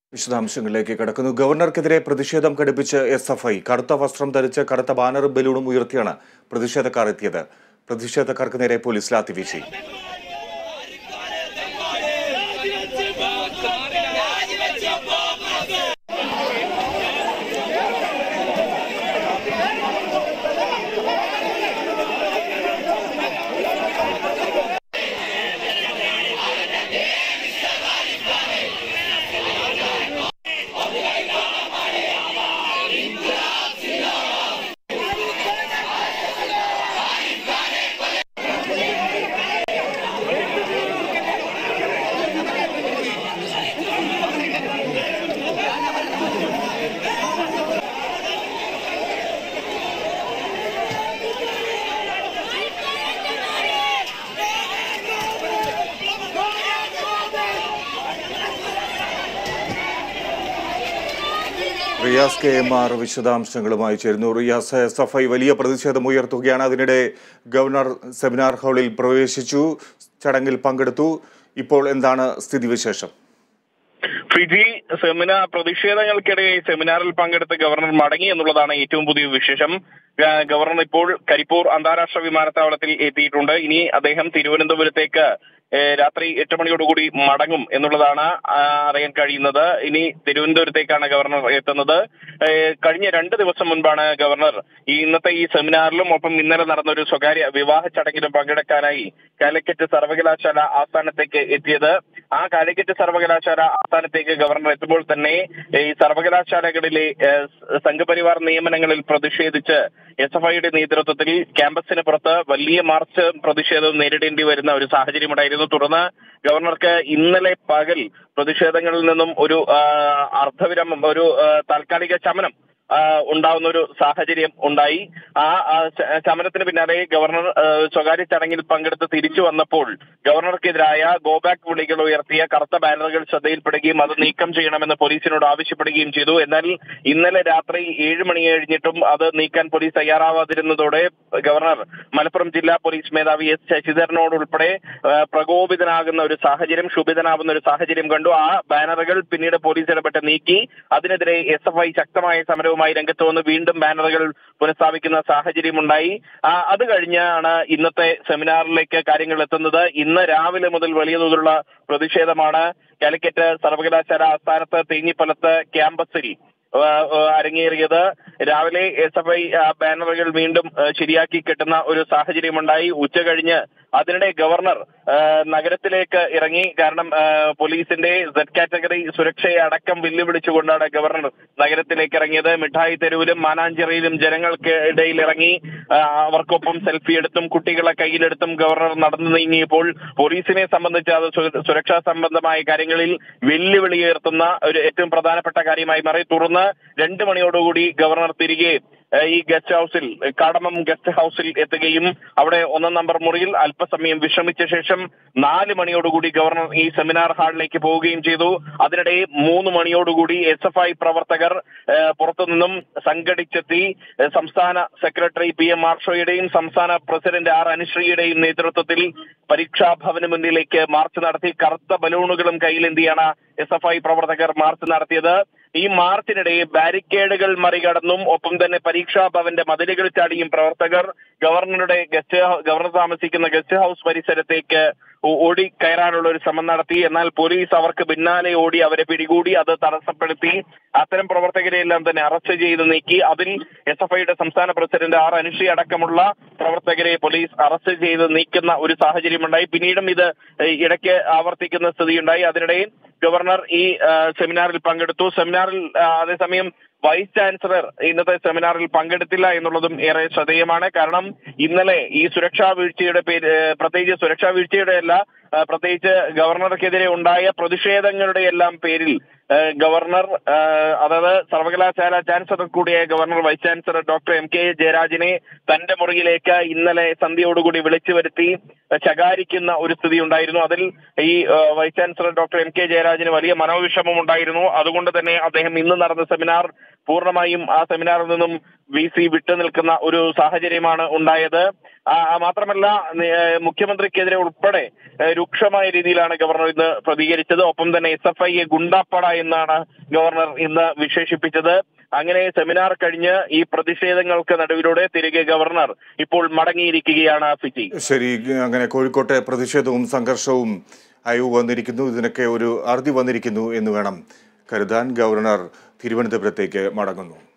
വിശദാംശങ്ങളിലേക്ക് കടക്കുന്നു ഗവർണർക്കെതിരെ പ്രതിഷേധം ഘടിപ്പിച്ച് എസ് എഫ് ഐ കറുത്ത വസ്ത്രം ധരിച്ച് കറുത്ത ബാനറും ബലൂണും ഉയർത്തിയാണ് പ്രതിഷേധക്കാർ എത്തിയത് പ്രതിഷേധക്കാർക്ക് നേരെ പോലീസ് ലാത്തിവീശി റിയാസ് കെ എം ആർ വിശദാംശങ്ങളുമായി ചേരുന്നു റിയാസ് എസ് എഫ് ഐ വലിയ പ്രതിഷേധം ഉയർത്തുകയാണ് അതിനിടെ ഗവർണർ സെമിനാർ ഹാളിൽ പ്രവേശിച്ചു ചടങ്ങിൽ പങ്കെടുത്തു ഇപ്പോൾ എന്താണ് സ്ഥിതിവിശേഷം ഫിജി സെമിനാർ പ്രതിഷേധങ്ങൾക്കിടെ സെമിനാറിൽ പങ്കെടുത്ത് ഗവർണർ മടങ്ങി എന്നുള്ളതാണ് ഏറ്റവും പുതിയ വിശേഷം ആ, ഗവർണർ ഇപ്പോൾ കരിപ്പൂർ അന്താരാഷ്ട്ര വിമാനത്താവളത്തിൽ എത്തിയിട്ടുണ്ട് ഇനി അദ്ദേഹം തിരുവനന്തപുരത്തേക്ക് ഏ, രാത്രി എട്ട് മണിയോടുകൂടി മടങ്ങും എന്നുള്ളതാണ് ആ, അറിയാൻ കഴിയുന്നത് ഇനി തിരുവനന്തപുരത്തേക്കാണ് ഗവർണർ എത്തുന്നത് ഏ, കഴിഞ്ഞ രണ്ട് ദിവസം മുൻപാണ് ഗവർണർ ഈ ഇന്നത്തെ ഈ സെമിനാറിലും ഒപ്പം ഇന്നലെ നടന്ന ഒരു സ്വകാര്യ വിവാഹ ചടങ്ങിലും പങ്കെടുക്കാനായി കാലിക്കറ്റ് സർവകലാശാല ആസ്ഥാനത്തേക്ക് എത്തിയത് ആ കാലിക്കറ്റ് സർവകലാശാല ആസ്ഥാനത്തേക്ക് ഗവർണർ എത്തുമ്പോൾ തന്നെ ഈ സർവകലാശാലകളിലെ ഏ, സംഘപരിവാർ നിയമനങ്ങളിൽ പ്രതിഷേധിച്ച് എസ് എഫ് ഐയുടെ നേതൃത്വത്തിൽ ക്യാമ്പസിന് പുറത്ത് വലിയ മാർച്ച് പ്രതിഷേധവും നേരിടേണ്ടി വരുന്ന ഒരു സാഹചര്യമുണ്ടായിരുന്നു തുടർന്ന് ഗവർണർക്ക് ഇന്നലെ പകൽ പ്രതിഷേധങ്ങളിൽ നിന്നും ഒരു ആ, അർദ്ധവിരാമം ഒരു ആ, താൽക്കാലിക ശമനം ആ, ഉണ്ടാവുന്ന ഒരു സാഹചര്യം ഉണ്ടായി ആ ആ, ശ- ശമനത്തിന് പിന്നാലെ ഗവർണർ ആ, സ്വകാര്യ ചടങ്ങിൽ പങ്കെടുത്ത് തിരിച്ചു വന്നപ്പോൾ ഗവർണർക്കെതിരായ ഗോ ബാക്ക് വിളികൾ ഉയർത്തിയ കറുത്ത ബാനറുകൾ ശ്രദ്ധയിൽപ്പെടുകയും അത് നീക്കം ചെയ്യണമെന്ന് പോലീസിനോട് ആവശ്യപ്പെടുകയും ചെയ്തു എന്നാൽ ഇന്നലെ രാത്രി ഏഴ് മണി കഴിഞ്ഞിട്ടും അത് നീക്കാൻ പോലീസ് തയ്യാറാവാതിരുന്നതോടെ ഗവർണർ മലപ്പുറം ജില്ലാ പോലീസ് മേധാവി എസ് ശശിധരനോട് ഉൾപ്പെടെ ആ, പ്രകോപിതനാകുന്ന ഒരു സാഹചര്യം ക്ഷുഭിതനാവുന്ന ഒരു സാഹചര്യം കണ്ടു ആ ബാനറുകൾ പിന്നീട് പോലീസ് ഇടപെട്ട് നീക്കി അതിനെതിരെ എസ് എഫ് ഐ ശക്തമായ സമരവുമായി രംഗത്ത് വന്ന് വീണ്ടും ബാനറുകൾ പുനഃസ്ഥാപിക്കുന്ന സാഹചര്യമുണ്ടായി ആ, അത് കഴിഞ്ഞാണ് ഇന്നത്തെ സെമിനാറിലേക്ക് കാര്യങ്ങൾ എത്തുന്നത് ഇന്ന് രാവിലെ മുതൽ വലിയ തോതിലുള്ള പ്രതിഷേധമാണ് കാലിക്കറ്റ് സർവകലാശാല ആസ്ഥാനത്ത് തേഞ്ഞിപ്പലത്ത് ക്യാമ്പസിൽ ആ, ആ, അരങ്ങേറിയത് രാവിലെ എസ് എഫ് ഐ ബാനറുകൾ വീണ്ടും ആ, ശരിയാക്കി കെട്ടുന്ന ഒരു സാഹചര്യമുണ്ടായി ഉച്ച കഴിഞ്ഞ് അതിനിടെ ഗവർണർ ആ, നഗരത്തിലേക്ക് ഇറങ്ങി കാരണം ആ, പോലീസിന്റെ സെഡ് കാറ്റഗറി സുരക്ഷയെ അടക്കം വെല്ലുവിളിച്ചുകൊണ്ടാണ് ഗവർണർ നഗരത്തിലേക്ക് ഇറങ്ങിയത് മിഠായി തെരുവിലും മാനാഞ്ചിറയിലും ജനങ്ങൾക്ക് ഇടയിൽ ഇറങ്ങി ആ, അവർക്കൊപ്പം സെൽഫി എടുത്തും കുട്ടികളെ കയ്യിലെടുത്തും ഗവർണർ നടന്നു നീങ്ങിയപ്പോൾ പോലീസിനെ സംബന്ധിച്ച് അത് സു- സുരക്ഷാ സംബന്ധമായ കാര്യങ്ങളിൽ വെല്ലുവിളി ഉയർത്തുന്ന ഒരു ഏറ്റവും പ്രധാനപ്പെട്ട കാര്യമായി മാറി തുടർന്ന് രണ്ട് മണിയോടുകൂടി ഗവർണർ തിരികെ ഏഹ്, ഈ ഗസ്റ്റ് ഹൗസിൽ കാടമം ഗസ്റ്റ് ഹൗസിൽ എത്തുകയും അവിടെ ഒന്നാം നമ്പർ മുറിയിൽ അല്പസമയം വിശ്രമിച്ച ശേഷം നാല് മണിയോടുകൂടി ഗവർണർ ഈ സെമിനാർ ഹാളിലേക്ക് പോവുകയും ചെയ്തു അതിനിടെ മൂന്ന് മണിയോടുകൂടി എസ് എഫ് ഐ പ്രവർത്തകർ ഏഹ്, പുറത്തുനിന്നും സംഘടിച്ചെത്തി ഏഹ്, സംസ്ഥാന സെക്രട്ടറി പി എം മാർഷോയുടെയും സംസ്ഥാന പ്രസിഡന്റ് ആർ അനുശ്രീയുടെയും നേതൃത്വത്തിൽ പരീക്ഷാ ഭവന് മുന്നിലേക്ക് മാർച്ച് നടത്തി കറുത്ത ബലൂണുകളും കയ്യിലെന്തിയാണ് എസ് എഫ് ഐ പ്രവർത്തകർ മാർച്ച് നടത്തിയത് ഈ മാർച്ചിനിടെ ബാരിക്കേഡുകൾ മറികടന്നും ഒപ്പം തന്നെ പരീക്ഷാ ഭവന്റെ മതിലുകൾ ചാടിയും പ്രവർത്തകർ ഗവർണറുടെ ഗസ്റ്റ് ഹൗ- ഗവർണർ താമസിക്കുന്ന ഗസ്റ്റ് ഹൗസ് പരിസരത്തേക്ക് ഓ- ഓടി കയറാനുള്ള ഒരു ശ്രമം നടത്തി എന്നാൽ പോലീസ് അവർക്ക് പിന്നാലെ ഓടി അവരെ പിടികൂടി അത് തടസ്സപ്പെടുത്തി അത്തരം പ്രവർത്തകരെ എല്ലാം തന്നെ അറസ്റ്റ് ചെയ്ത് നീക്കി അതിൽ എസ് എഫ് ഐയുടെ സംസ്ഥാന പ്രസിഡന്റ് ആർ അനുശ്രീ അടക്കമുള്ള പ്രവർത്തകരെ പോലീസ് അറസ്റ്റ് ചെയ്ത് നീക്കുന്ന ഒരു സാഹചര്യമുണ്ടായി പിന്നീടും ഇത് ഏഹ്, ഇടയ്ക്ക് ആവർത്തിക്കുന്ന സ്ഥിതിയുണ്ടായി അതിനിടെ ഗവർണർ ഈ ആ, സെമിനാറിൽ പങ്കെടുത്തു സെമിനാറിൽ ആ, അതേസമയം വൈസ് ചാൻസലർ ഇന്നത്തെ സെമിനാറിൽ പങ്കെടുത്തില്ല എന്നുള്ളതും ഏറെ ശ്രദ്ധേയമാണ് കാരണം ഇന്നലെ ഈ സുരക്ഷാ വീഴ്ചയുടെ പേര് ഏഹ്, പ്രത്യേകിച്ച് സുരക്ഷാ വീഴ്ചയുടെ അല്ല ആ, പ്രത്യേകിച്ച് ഗവർണർക്കെതിരെ ഉണ്ടായ പ്രതിഷേധങ്ങളുടെ എല്ലാം പേരിൽ ഏഹ്, ഗവർണർ ഏഹ്, അതായത് സർവകലാശാല ചാൻസലർ കൂടിയായ governor vice chancellor doctor M K ജയരാജനെ തന്റെ മുറിയിലേക്ക് ഇന്നലെ സന്ധ്യയോടുകൂടി വിളിച്ചു വരുത്തി ശകാരിക്കുന്ന ഒരു സ്ഥിതി ഉണ്ടായിരുന്നു അതിൽ ഈ ഏഹ്, vice chancellor doctor M K ജയരാജന് വലിയ മനോവിഷമം ഉണ്ടായിരുന്നു അതുകൊണ്ട് തന്നെ അദ്ദേഹം ഇന്ന് നടന്ന സെമിനാർ പൂർണ്ണമായും ആ സെമിനാറിൽ നിന്നും വി സി വിട്ടുനിൽക്കുന്ന ഒരു സാഹചര്യമാണ് ഉണ്ടായത് ആ, ആ, മാത്രമല്ല ഏഹ്, മുഖ്യമന്ത്രിക്കെതിരെ ഉൾപ്പെടെ ഏഹ്, രൂക്ഷമായ രീതിയിലാണ് ഗവർണർ ഇന്ന് പ്രതികരിച്ചത് ഒപ്പം തന്നെ എസ് എഫ് ഐയെ ഗുണ്ടാപ്പട എന്നാണ് ഗവർണർ ഇന്ന് വിശേഷിപ്പിച്ചത് അങ്ങനെ സെമിനാർ കഴിഞ്ഞ് ഈ പ്രതിഷേധങ്ങൾക്ക് നടുവിലൂടെ തിരികെ ഗവർണർ ഇപ്പോൾ മടങ്ങിയിരിക്കുകയാണ് ഫിജി ശരി അങ്ങനെ കോഴിക്കോട്ടെ പ്രതിഷേധവും സംഘർഷവും അയവ് വന്നിരിക്കുന്നു ഇതിനൊക്കെ ഒരു അറുതി വന്നിരിക്കുന്നു എന്ന് വേണം കരുതാൻ ഗവർണർ തിരുവനന്തപുരത്തേക്ക് മടങ്ങുന്നു